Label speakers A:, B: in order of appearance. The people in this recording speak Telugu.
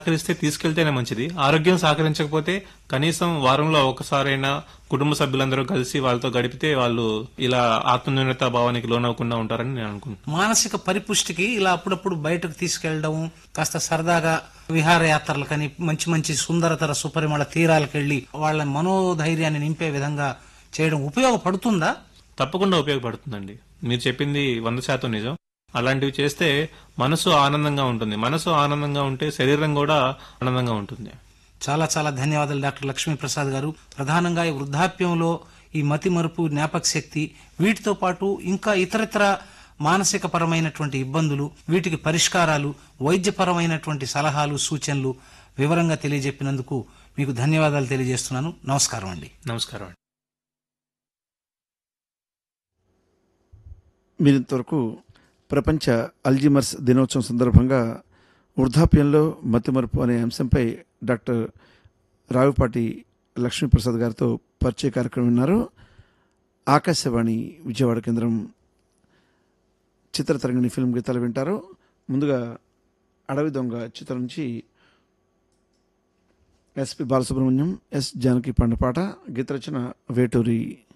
A: సహకరిస్తే తీసుకెళ్తేనే మంచిది ఆరోగ్యం సహకరించకపోతే కనీసం వారంలో ఒకసారైనా కుటుంబ సభ్యులందరూ కలిసి వాళ్ళతో గడిపితే వాళ్ళు ఇలా ఆత్మన్యూనత భావానికి లోనవ్వకుండా ఉంటారని నేను అనుకుంటున్నాను
B: మానసిక పరిపుష్టికి ఇలా అప్పుడప్పుడు బయటకు తీసుకెళ్లడం కాస్త సరదాగా విహారయాత్రలకని మంచి మంచి సుందరతర సుపరిమళ తీరాలకు వెళ్లి వాళ్ళ మనోధైర్యాన్ని నింపే విధంగా చేయడం ఉపయోగపడుతుందా
A: తప్పకుండా ఉపయోగపడుతుందండి మీరు చెప్పింది వంద శాతం నిజం అలాంటివి చేస్తే మనసు ఆనందంగా ఉంటుంది మనసు ఆనందంగా ఉంటే శరీరం కూడా ఆనందంగా ఉంటుంది
B: చాలా చాలా ధన్యవాదాలు డాక్టర్ లక్ష్మీ ప్రసాద్ గారు ప్రధానంగా ఈ వృద్ధాప్యంలో ఈ మతి మరుపు జ్ఞాపక శక్తి వీటితో పాటు ఇంకా ఇతరత్ర మానసిక పరమైనటువంటి ఇబ్బందులు వీటికి పరిష్కారాలు వైద్యపరమైనటువంటి సలహాలు సూచనలు వివరంగా తెలియజెప్పినందుకు మీకు ధన్యవాదాలు తెలియజేస్తున్నాను నమస్కారం అండి
A: నమస్కారం అండి
C: మీరింతవరకు ప్రపంచ అల్జిమర్స్ దినోత్సవం సందర్భంగా వృద్ధాప్యంలో మతిమరుపు అనే అంశంపై డాక్టర్ రావిపాటి లక్ష్మీప్రసాద్ గారితో పరిచయ కార్యక్రమం విన్నారు ఆకాశవాణి విజయవాడ కేంద్రం చిత్రతరంగిణి ఫిల్మ్ గీతాలు వింటారు ముందుగా అడవి దొంగ చిత్రం నుంచి ఎస్పి బాలసుబ్రహ్మణ్యం ఎస్ జానకి పండపాట గీత రచన వేటూరి